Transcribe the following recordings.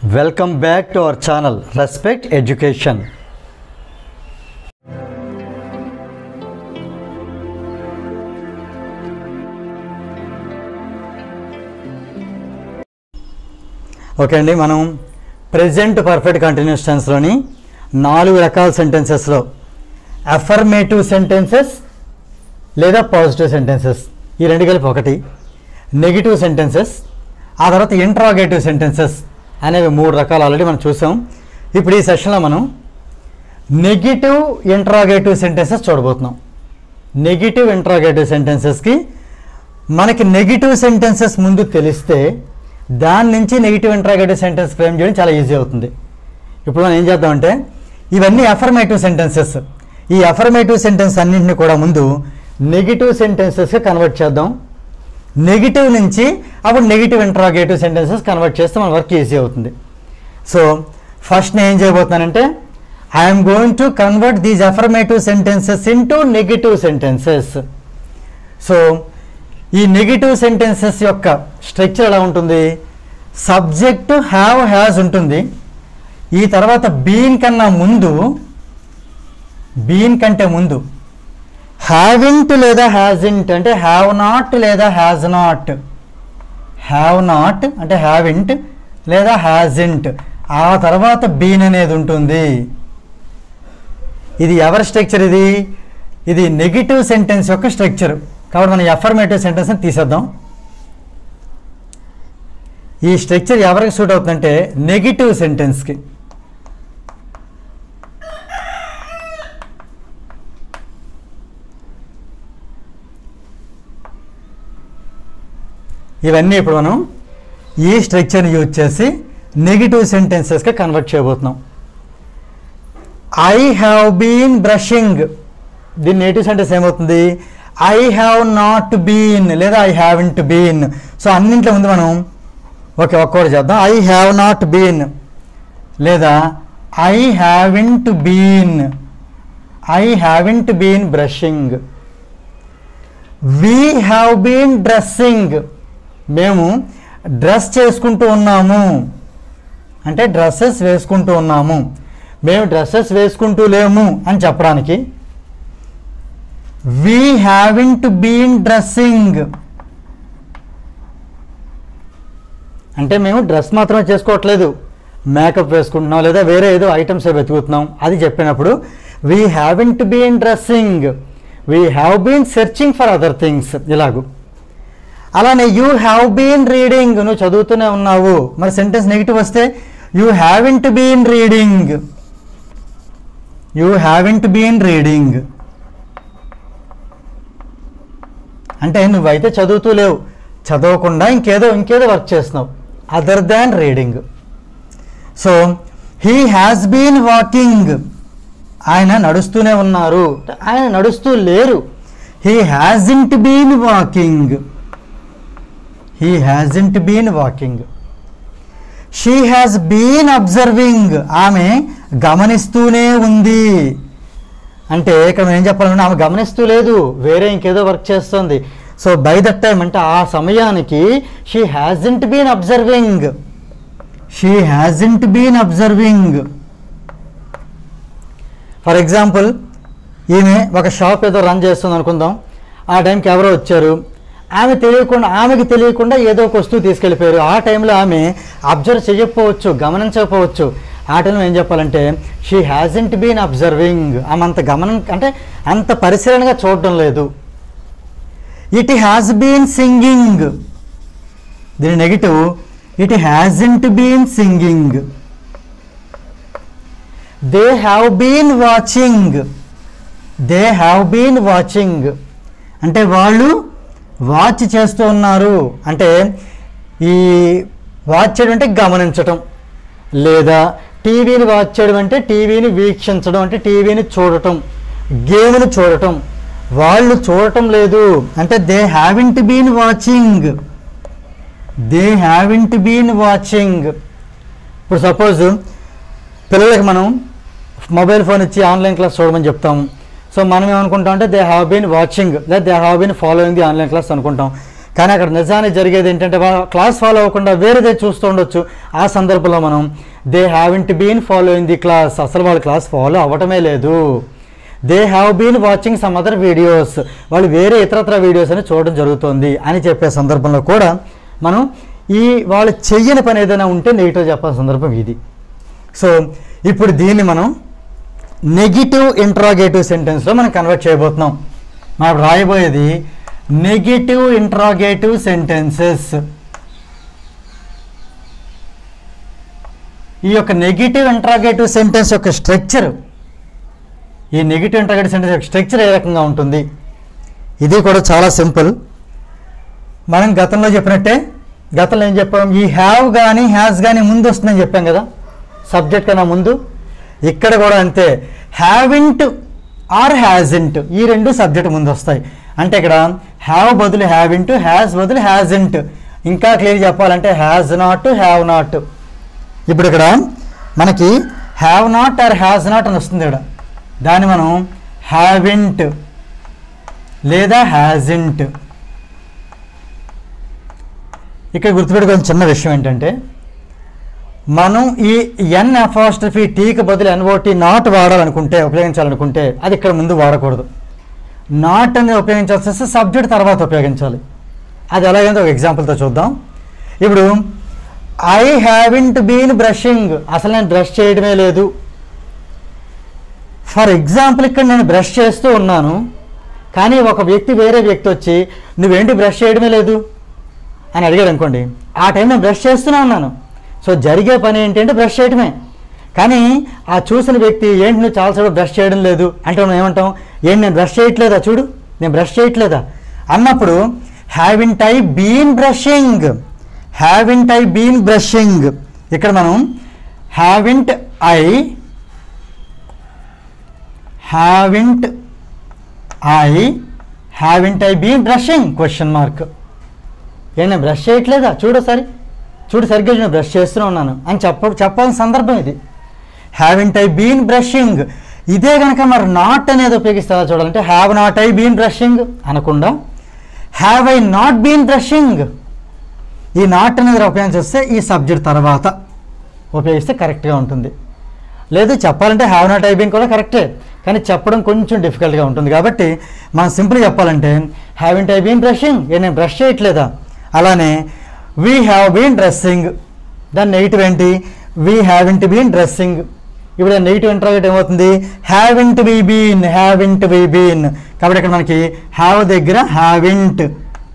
Welcome back to our channel Respect Education. Okay అండి మనం present perfect continuous టెన్స్లోని నాలుగు రకాల సెంటెన్సెస్లో అఫర్మేటివ్ సెంటెన్సెస్ లేదా పాజిటివ్ సెంటెన్సెస్ ఈ రెండు కలిపి ఒకటి నెగిటివ్ సెంటెన్సెస్ ఆ తర్వాత ఇంట్రాగేటివ్ సెంటెన్సెస్ అనేవి మూడు రకాలు ఆల్రెడీ మనం చూసాం ఇప్పుడు ఈ సెషన్లో మనం నెగిటివ్ ఇంట్రాగేటివ్ సెంటెన్సెస్ చూడబోతున్నాం నెగిటివ్ ఇంట్రాగేటివ్ సెంటెన్సెస్కి మనకి నెగిటివ్ సెంటెన్సెస్ ముందు తెలిస్తే దాని నుంచి నెగిటివ్ ఇంట్రాగేటివ్ సెంటెన్స్ ఫ్రేమ్ చేయడం చాలా ఈజీ అవుతుంది ఇప్పుడు మనం ఏం చేద్దామంటే ఇవన్నీ అఫర్మేటివ్ సెంటెన్సెస్ ఈ అఫర్మేటివ్ సెంటెన్స్ అన్నింటిని కూడా ముందు నెగిటివ్ సెంటెన్సెస్గా కన్వర్ట్ చేద్దాం నెగిటివ్ నుంచి అప్పుడు నెగిటివ్ ఇంట్రాగేటివ్ సెంటెన్సెస్ కన్వర్ట్ చేస్తే మన వర్క్ ఈజీ అవుతుంది సో ఫస్ట్ నేను ఏం చేయబోతున్నానంటే I'm going to convert these affirmative sentences into negative sentences so ఈ నెగిటివ్ సెంటెన్సెస్ యొక్క స్ట్రక్చర్ ఎలా ఉంటుంది సబ్జెక్ట్ హ్యావ్ హ్యాజ్ ఉంటుంది ఈ తర్వాత బీన్ కన్నా ముందు బీన్ కంటే ముందు హ్యావింట్ లేదా హ్యాజింట్ అంటే హ్యావ్ నాట్ లేదా హ్యాజ్ నాట్ హ్యావ్ నాట్ అంటే హ్యావింట్ లేదా హ్యాజింట్ ఆ తర్వాత బీన్ అనేది ఉంటుంది ఇది ఎవరి స్ట్రక్చర్ ఇది ఇది నెగిటివ్ సెంటెన్స్ యొక్క స్ట్రక్చర్ కాబట్టి మనం ఎఫర్మేటివ్ సెంటెన్స్ అని తీసేద్దాం ఈ స్ట్రక్చర్ ఎవరికి సూట్ అవుతుందంటే నెగిటివ్ సెంటెన్స్కి ఇవన్నీ ఇప్పుడు మనం ఈ స్ట్రక్చర్ని యూజ్ చేసి నెగిటివ్ సెంటెన్సెస్గా కన్వర్ట్ చేయబోతున్నాం ఐ హ్యావ్ బీన్ బ్రషింగ్ దీని నెగిటివ్ సెంటెన్స్ ఏమవుతుంది ఐ హ్యావ్ నాట్ బీన్ లేదా ఐ హ్యావెంట్ బీన్ సో అన్నింట్లో ముందు మనం ఓకే ఒక్కొక్కటి చేద్దాం ఐ హ్యావ్ నాట్ బీన్ లేదా I haven't been I haven't been brushing we have been dressing మేము డ్రెస్ చేసుకుంటూ ఉన్నాము అంటే డ్రెస్సెస్ వేసుకుంటూ ఉన్నాము మేము డ్రెస్సెస్ వేసుకుంటూ లేము అని చెప్పడానికి వీ హ్యావింట్ బీన్ డ్రెస్సింగ్ అంటే మేము డ్రెస్ మాత్రమే చేసుకోవట్లేదు మేకప్ వేసుకుంటున్నాం లేదా వేరే ఏదో ఐటమ్స్ వెతుకుతున్నాం అది చెప్పినప్పుడు we haven't been dressing we have been searching for other things ఇలాగూ అలానే యూ హ్యావ్ బీన్ రీడింగ్ నువ్వు చదువుతూనే ఉన్నావు మరి సెంటెన్స్ నెగిటివ్ వస్తే you haven't been reading you haven't been reading అంటే నువ్వైతే చదువుతూ లేవు చదవకుండా ఇంకేదో ఇంకేదో వర్క్ చేస్తున్నావు other than reading so he has been walking ఆయన నడుస్తూనే ఉన్నారు ఆయన నడుస్తూ లేరు he hasn't been walking he hasn't been walking she has been observing ఆమె గమనిస్తూనే ఉంది అంటే ఇక్కడ మనం ఏం చెప్పాలంటే ఆమె గమనిస్తూ లేదు వేరే ఇంకేదో వర్క్ చేస్తుంది సో బై దట్ టైం అంటే ఆ సమయానికి she hasn't been observing she hasn't been observing for example ఈమె ఒక షాప్ ఏదో రన్ చేస్తుంది అనుకుందాం ఆ టైంకి ఎవరో వచ్చారు ఆమె తెలియకుండా ఆమెకి తెలియకుండా ఏదో ఒక వస్తువు తీసుకెళ్ళిపోయారు ఆ టైంలో ఆమె అబ్జర్వ్ చేయకపోవచ్చు గమనించకపోవచ్చు ఆ టైంలో ఏం చెప్పాలంటే షీ హ్యాజెంట్ బీన్ అబ్జర్వింగ్ ఆమె అంత గమనం అంటే అంత పరిశీలనగా చూడడం లేదు ఇట్ హ్యాస్ బీన్ సింగింగ్ దీని negative it hasn't been singing they have been watching they have been watching అంటే వాళ్ళు వాచ్ చేస్తూ ఉన్నారు అంటే ఈ వాచ్ చేయడం అంటే గమనించటం లేదా టీవీని వాచ్ చేయడం అంటే టీవీని వీక్షించడం అంటే టీవీని చూడటం గేమ్ని చూడటం వాళ్ళు చూడటం లేదు అంటే they haven't been watching they haven't been watching ఇప్పుడు సపోజ్ పిల్లలకి మనం మొబైల్ ఫోన్ ఇచ్చి ఆన్లైన్ క్లాస్ చూడమని చెప్తాము సో మనం ఏమనుకుంటాం అంటే దే హ్యావ్ బీన్ వాచింగ్ లేదా they have been following the online class అనుకుంటాం కానీ అక్కడ నిజానికి జరిగేది ఏంటంటే వా- క్లాస్ ఫాలో అవ్వకుండా వేరేదే చూస్తూ ఉండొచ్చు ఆ సందర్భంలో మనం they haven't been following the class అసలు వాళ్ళు క్లాస్ ఫాలో అవ్వటమే లేదు they have been watching some other videos వాళ్ళు వేరే ఇతరత్ర వీడియోస్ అని చూడడం జరుగుతుంది అని చెప్పే సందర్భంలో కూడా మనం ఈ వాళ్ళు చెయ్యని పని ఏదైనా ఉంటే నెగిటివ్ చెప్పాల్సిన సందర్భం ఇది సో ఇప్పుడు దీన్ని మనం నెగిటివ్ ఇంట్రాగేటివ్ సెంటెన్స్లో మనం కన్వర్ట్ చేయబోతున్నాం మనం రాయబోయేది నెగిటివ్ ఇంట్రాగేటివ్ సెంటెన్సెస్ ఈ యొక్క నెగిటివ్ ఇంట్రాగేటివ్ సెంటెన్స్ యొక్క స్ట్రక్చర్ ఈ నెగిటివ్ ఇంట్రాగేటివ్ సెంటెన్స్ యొక్క స్ట్రక్చర్ ఏ రకంగా ఉంటుంది ఇది కూడా చాలా సింపుల్ మనం గతంలో చెప్పినట్టే గతంలో ఏం చెప్పాం ఈ హ్యావ్ కానీ హ్యాస్ కానీ ముందు వస్తుందని చెప్పాం కదా సబ్జెక్ట్ కన్నా ముందు ఇక్కడ కూడా అంతే హ్యావింట్ ఆర్ హ్యాజింట్ ఈ రెండు సబ్జెక్ట్ ముందు వస్తాయి అంటే ఇక్కడ హ్యావ్ బదులు హ్యావింట్ హ్యాస్ బదులు హ్యాజింట్ ఇంకా క్లియర్ చెప్పాలంటే హ్యాజ్ నాట్ హ్యావ్ నాట్ ఇప్పుడు ఇక్కడ మనకి have not or has not అని వస్తుంది ఇక్కడ దాన్ని మనం హ్యావింట్ లేదా హ్యాజింట్ ఇక్కడ గుర్తుపెట్టుకోవాల్సిన చిన్న విషయం ఏంటంటే మనం ఈ ఎన్ ఎఫాస్ట్రఫీ టీకి బదులు ఎన్ఓటి నాట్ వాడాలనుకుంటే ఉపయోగించాలనుకుంటే అది ఇక్కడ ముందు వాడకూడదు నాట్ అనేది ఉపయోగించాల్సి వస్తే సబ్జెక్ట్ తర్వాత ఉపయోగించాలి అది ఎలాగైతే ఒక ఎగ్జాంపుల్తో చూద్దాం ఇప్పుడు ఐ హ్యావింట్ బీన్ బ్రషింగ్ అసలు నేను బ్రష్ చేయడమే లేదు ఫర్ ఎగ్జాంపుల్ ఇక్కడ నేను బ్రష్ చేస్తూ ఉన్నాను కానీ ఒక వ్యక్తి వేరే వ్యక్తి వచ్చి నువ్వేంటి బ్రష్ చేయడమే లేదు అని అడిగాడు అనుకోండి ఆ టైం నేను బ్రష్ చేస్తూనే ఉన్నాను సో జరిగే పని ఏంటంటే బ్రష్ చేయడమే కానీ ఆ చూసిన వ్యక్తి ఏంటి నువ్వు చాలాసేపు బ్రష్ చేయడం లేదు అంటే మనం ఏమంటాం ఏంటి నేను బ్రష్ చేయట్లేదా చూడు నేను బ్రష్ చేయట్లేదా అన్నప్పుడు haven't I been brushing haven't I been brushing ఇక్కడ మనం haven't I haven't I haven't I been brushing question mark ఏ నేను బ్రష్ చేయట్లేదా చూడు సరి చూడు సరిగ్గా నేను బ్రష్ చేస్తూనే ఉన్నాను అని చెప్ప చెప్పాల్సిన సందర్భం ఇది హ్యావింట్ ఐ బీన్ బ్రషింగ్ ఇదే కనుక మరి నాట్ అనేది ఉపయోగిస్తారా చూడాలంటే have not I been brushing అనకుండా have I not been brushing ఈ నాట్ అనేది ఉపయోగించేస్తే ఈ సబ్జెక్ట్ తర్వాత ఉపయోగిస్తే కరెక్ట్గా ఉంటుంది లేదు చెప్పాలంటే హ్యావ్ నాట్ ఐ బీన్ కూడా కరెక్టే కానీ చెప్పడం కొంచెం డిఫికల్ట్గా ఉంటుంది కాబట్టి మనం సింపుల్ చెప్పాలంటే హ్యావింట్ ఐ బీన్ బ్రషింగ్ ఏ నేను బ్రష్ చేయట్లేదా అలానే వీ హ్యావ్ బీన్ డ్రెస్సింగ్ దాని నెగిటివ్ ఏంటి వీ హ్యావింట్ బీన్ డ్రెస్సింగ్ ఇప్పుడు నెగిటివ్ ఇంటర్వ్యూట్ ఏమవుతుంది haven't be been haven't be been కాబట్టి ఇక్కడ మనకి హ్యావ్ దగ్గర haven't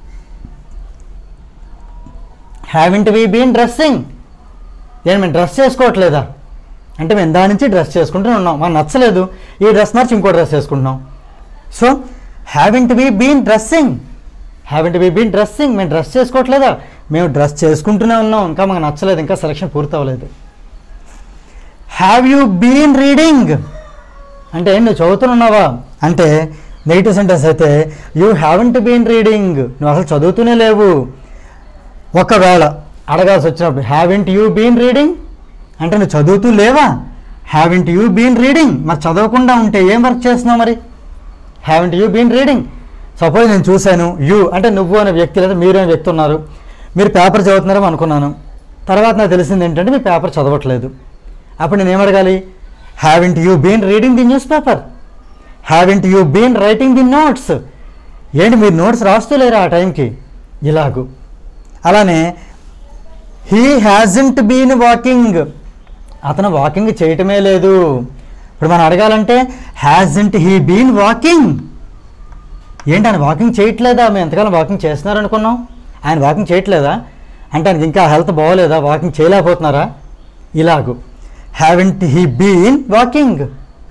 haven't be been dressing నేను మేము డ్రెస్ చేసుకోవట్లేదా అంటే మేము దాని నుంచి డ్రెస్ చేసుకుంటూనే ఉన్నాం మాకు నచ్చలేదు ఈ డ్రెస్ మార్చి ఇంకో డ్రెస్ చేసుకుంటున్నాం so haven't be been dressing haven't be been dressing మేము డ్రెస్ చేసుకోవట్లేదా మేము డ్రెస్ చేసుకుంటూనే ఉన్నాం ఇంకా మాకు నచ్చలేదు ఇంకా సెలక్షన్ పూర్తి అవ్వలేదు హ్యావ్ యూ బీన్ రీడింగ్ అంటే ఏం నువ్వు చదువుతున్నావా అంటే నెగిటివ్ సెంటెన్స్ అయితే యూ హ్యావెంట్ బీన్ రీడింగ్ నువ్వు అసలు చదువుతూనే లేవు ఒకవేళ అడగాల్సి వచ్చినప్పుడు హ్యావెంట్ యూ బీన్ రీడింగ్ అంటే నువ్వు చదువుతూ లేవా హ్యావెంట్ యూ బీన్ రీడింగ్ మరి చదవకుండా ఉంటే ఏం వర్క్ చేస్తున్నావు మరి haven't you been reading suppose నేను చూశాను యూ అంటే నువ్వు అనే వ్యక్తి లేదా మీరు అనే వ్యక్తి ఉన్నారు మీరు పేపర్ చదువుతున్నారేమో అనుకున్నాను తర్వాత నాకు తెలిసింది ఏంటంటే మీ పేపర్ చదవట్లేదు అప్పుడు నేను ఏమడగాలి haven't you been reading the newspaper haven't you been writing the notes ఏంటి మీరు నోట్స్ రాస్తూ లేరా ఆ టైంకి ఇలాగు అలానే హీ హ్యాజంట్ బీన్ వాకింగ్ అతను వాకింగ్ చేయటమే లేదు ఇప్పుడు మనం అడగాలంటే హ్యాజంట్ హీ బీన్ వాకింగ్ ఏంటి ఆయన వాకింగ్ చేయట్లేదా మేము ఎంతకాలం వాకింగ్ చేస్తున్నారు అనుకున్నాం ఆయన వాకింగ్ చేయట్లేదా అంటే ఆయనకి ఇంకా హెల్త్ బాగోలేదా వాకింగ్ చేయలేకపోతున్నారా ఇలాగు haven't he been walking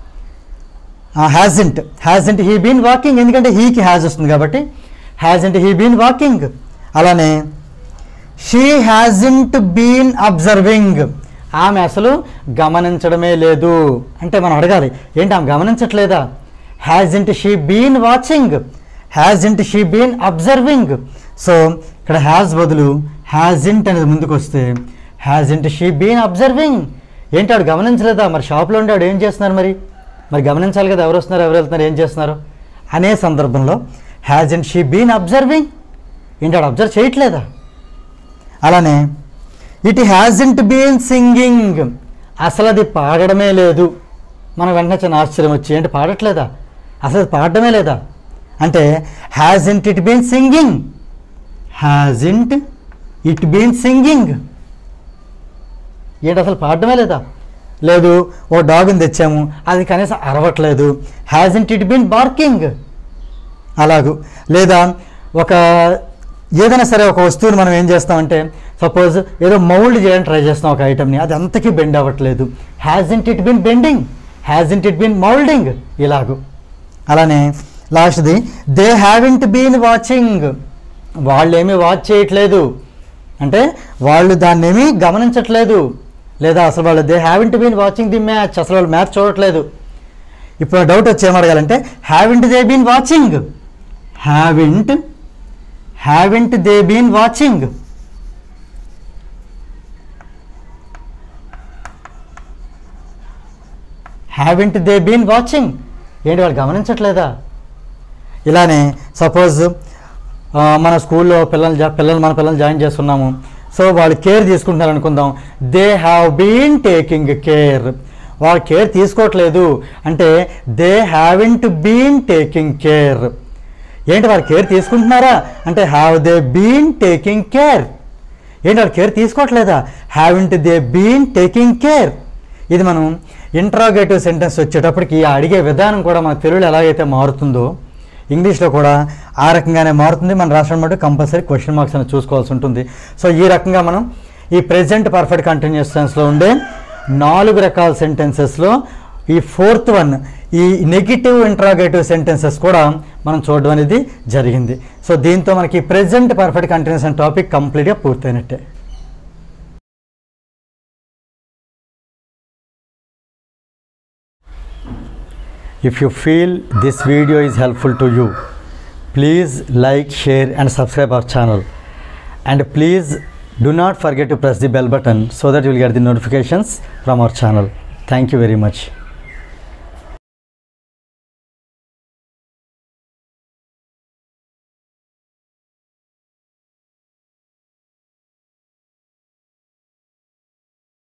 hasn't hasn't he been walking ఎందుకంటే హీకి హ్యాజ్ వస్తుంది కాబట్టి హ్యాజెంట్ హీ బీన్ వాకింగ్ అలానే షీ హ్యాజెంట్ బీన్ అబ్జర్వింగ్ ఆమె అసలు గమనించడమే లేదు అంటే మనం అడగాలి ఏంటి ఆమె గమనించట్లేదా hasn't she been watching hasn't she been observing so ఇక్కడ హ్యాజ్ బదులు హ్యాజెంట్ అనేది ముందుకు వస్తే హ్యాజెంట్ షీ బీన్ అబ్జర్వింగ్ ఏంటి ఆడు గమనించలేదా మరి షాప్లో ఉండి ఆడు ఏం చేస్తున్నారు మరి మరి గమనించాలి కదా ఎవరు వస్తున్నారు ఎవరు వెళ్తున్నారు ఏం చేస్తున్నారు అనే సందర్భంలో హ్యాజెంట్ షీ బీన్ అబ్జర్వింగ్ ఏంటి వాడు అబ్జర్వ్ చేయట్లేదా అలానే ఇట్ హ్యాజంట్ బీన్ సింగింగ్ అసలు అది పాడడమే లేదు మనం వెంటనే చిన్న ఆశ్చర్యం వచ్చి ఏంటి పాడట్లేదా అసలు అది పాడడమే లేదా అంటే hasn't it been singing hasn't it been singing ఏంటి అసలు పాడడమే లేదా లేదు ఓ డాగ్ని తెచ్చాము అది కనీసం అరవట్లేదు హ్యాజంట్ ఇట్ బీన్ బార్కింగ్ అలాగూ లేదా ఒక ఏదైనా సరే ఒక వస్తువుని మనం ఏం చేస్తామంటే సపోజ్ ఏదో మౌల్డ్ చేయడానికి ట్రై చేస్తాం ఒక ఐటమ్ని అది అంతకీ బెండ్ అవ్వట్లేదు hasn't it been bending hasn't it been moulding ఇలాగు అలానే లాస్ట్ది దే హ్యావెంట్ బీన్ వాచింగ్ వాళ్ళు ఏమీ వాచ్ చేయట్లేదు అంటే వాళ్ళు దాన్ని ఏమీ గమనించట్లేదు లేదా అసలు వాళ్ళు they haven't been watching the match అసలు వాళ్ళు మ్యాచ్ చూడట్లేదు ఇప్పుడు డౌట్ వచ్చి ఏమడగాలంటే haven't they been watching haven't haven't they been watching haven't they been watching ఏంటి వాళ్ళు గమనించట్లేదా ఇలానే సపోజ్ మన స్కూల్లో పిల్లలు జా పిల్లలు మన పిల్లలు జాయిన్ చేస్తున్నాము సో వాళ్ళు కేర్ తీసుకుంటున్నారు అనుకుందాం they have been taking care వాళ్ళు కేర్ తీసుకోవట్లేదు అంటే they haven't been taking care ఏంటి వాళ్ళు కేర్ తీసుకుంటున్నారా అంటే have they been taking care ఏంటి వాళ్ళు కేర్ తీసుకోవట్లేదా haven't they been taking care ఇది మనం ఇంట్రాగేటివ్ సెంటెన్స్ వచ్చేటప్పటికి ఆ అడిగే విధానం కూడా మన తెలుగులో ఎలాగైతే మారుతుందో ఇంగ్లీష్లో కూడా ఆ రకంగానే మారుతుంది మన రాష్ట్రం మటు కంపల్సరీ క్వశ్చన్ మార్క్స్ అనేది చూసుకోవాల్సి ఉంటుంది సో ఈ రకంగా మనం ఈ ప్రెజెంట్ పర్ఫెక్ట్ కంటిన్యూస్ టెన్స్లో ఉండే నాలుగు రకాల సెంటెన్సెస్లో ఈ ఫోర్త్ వన్ ఈ నెగిటివ్ ఇంట్రాగేటివ్ సెంటెన్సెస్ కూడా మనం చూడడం అనేది జరిగింది సో దీంతో మనకి ప్రెజెంట్ పర్ఫెక్ట్ కంటిన్యూస్ అనే టాపిక్ కంప్లీట్గా పూర్తయినట్టే If you feel this video is helpful to you, please like, share and subscribe our channel. And please do not forget to press the bell button so that you will get the notifications from our channel. Thank you very much.